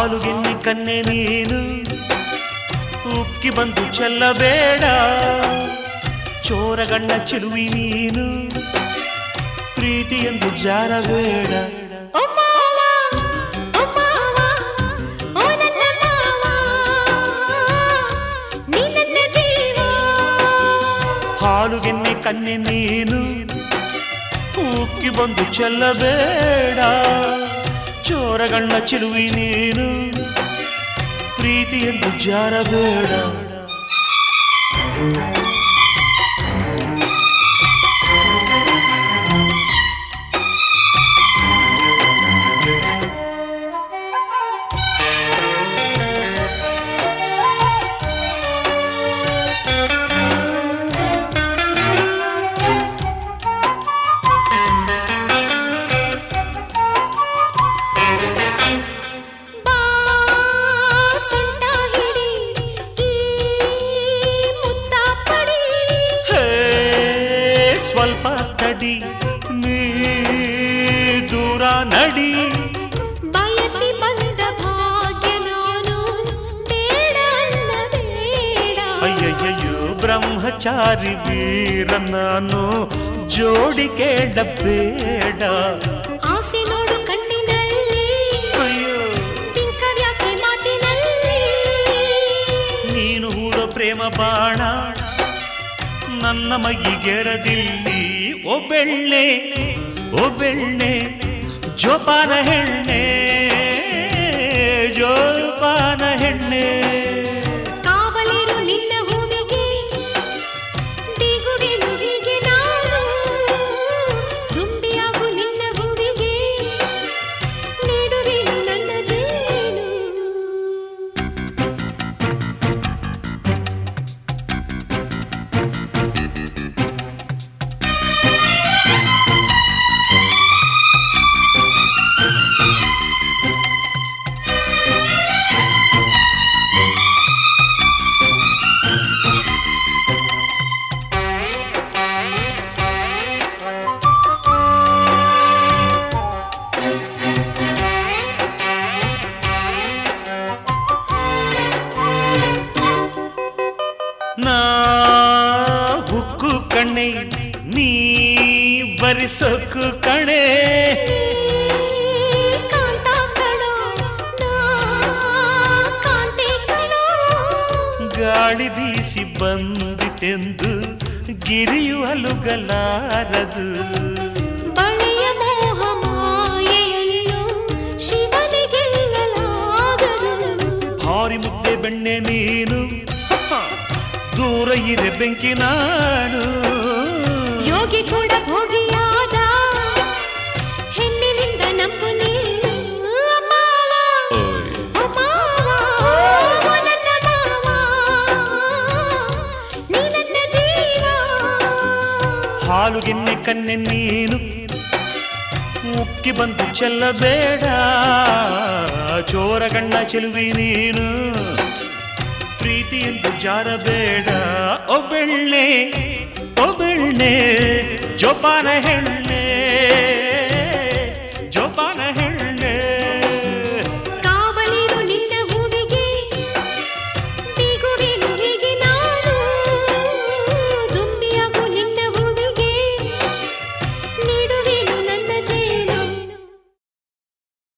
ಹಾಲುಗೆನ್ನೆ ಕನ್ನೆ ನೀನು ಉಕ್ಕಿ ಬಂದು ಚೆಲ್ಲಬೇಡ ಚೋರಗಣ್ಣ ಚೆಲುವಿ ನೀನು ಪ್ರೀತಿ ಎಂದು ಜಾರಬೇಡ ಓ ಮಾವ ಓ ಮಾವ ಓ ನನ್ನ ಮಾವ ನೀ ನನ್ನ ಜೀವ ಹಾಲುಗೆನ್ನೆ ಕನ್ನೆ ನೀನು ಉಕ್ಕಿ ಬಂದು ಚೆಲ್ಲಬೇಡ ಚೋರಗಣ್ಣ ಚೆಲುವಿ ನೀನು ಪ್ರೀತಿ ಎಂದು ಜಾರಬೇಡ ಬಾ ಸೊಂಟ ಹಿಡಿ ಈ ಮುತ್ತ ಪಡಿ ಹೇ ಸ್ವಲ್ಪ ತಡಿ ನೀ ದೂರ ನಡಿ ಬಯಸಿ ಬಂದ ಭಾಗ್ಯ ನಾನು ಬೇಡ ಅನ್ನಬೇಡ ಅಯ್ಯಯ್ಯೋ ಬ್ರಹ್ಮಚಾರಿ ವೀರ ನಾನು ಜೋಡಿ ಕೇಳಬೇಡ ಆಸೆ ನೋಡು ಕಣ್ಣಿನಲ್ಲಿ ಅಯ್ಯೋ ಪಿಂಕವ್ಯಾಕೆ ಮಾತಿನಲ್ಲಿ ನೀನು ಹೂಡೋ ಪ್ರೇಮ ಬಾಣ ನನ್ನ ಮೈಗೆರದಿಲ್ಲಿ ಓ ಬೆಣ್ಣೆ ಓ ಬೆಣ್ಣೆ ಜೋಪಾನ ಹೆಣ್ಣೆ ಜೋಪಾನ ಹೆಣ್ಣೆ ಕಾವಲಿರು ನಿನ್ನ ಹೂವಿಗೆ ಬೀಗುವೆನು ಹೀಗೆ ನಾನು ದುಂಬಿಯಾಗು ನಿನ್ನ ಹೂವಿಗೆ ನೀಡುವೆನು ನನ್ನ ಜೇನು ನಾ ಹುಕ್ಕು ಕಣ್ಣೆ ನೀ ಬರಿಸೊಕ್ಕು ಕಣೆ ಕಾಂತ ಕಣೋ ನಾ ಕಾಂತೆ ಕಣೋ ಗಾಳಿ ಬೀಸಿ ಬಂದಿತೆಂದು ಗಿರಿಯು ಅಲುಗಲಾರದು ಬಳೆಯ ಮೋಹ ಮಾಯೆಯನ್ನು ಶಿವನಿಗೆಲ್ಲಲಾಗದು ಭಾರಿ ಮುದ್ದೆ ಬೆಣ್ಣೆ ನೀನು ದೂರ ಇರೆ ಬೆಂಕಿ ನಾನು ಯೋಗಿ ಕೂಡ ಭೋಗಿಯಾದ ಹೆಣ್ಣಿನಿಂದ ನಂಬು ನೀನು ಮಾವ ಓಯ್. ಓ ಮಾವ ಓ ನನ್ನ ಮಾವ ನೀ ನನ್ನ ಜೀವ ಹಾಲುಗೆನ್ನೆ ಕನ್ನೆ ನೀನು ಉಕ್ಕಿ ಬಂದು ಚೆಲ್ಲಬೇಡ ಚೋರಗಣ್ಣ ಚೆಲುವಿ ನೀನು ಪ್ರೀತಿ ಎಂದು ಜಾರಬೇಡ ಓ ಬೆಣ್ಣೆ ಓ ಬೆಣ್ಣೆ ಜೋಪಾನ ಹೆಣ್ಣೆ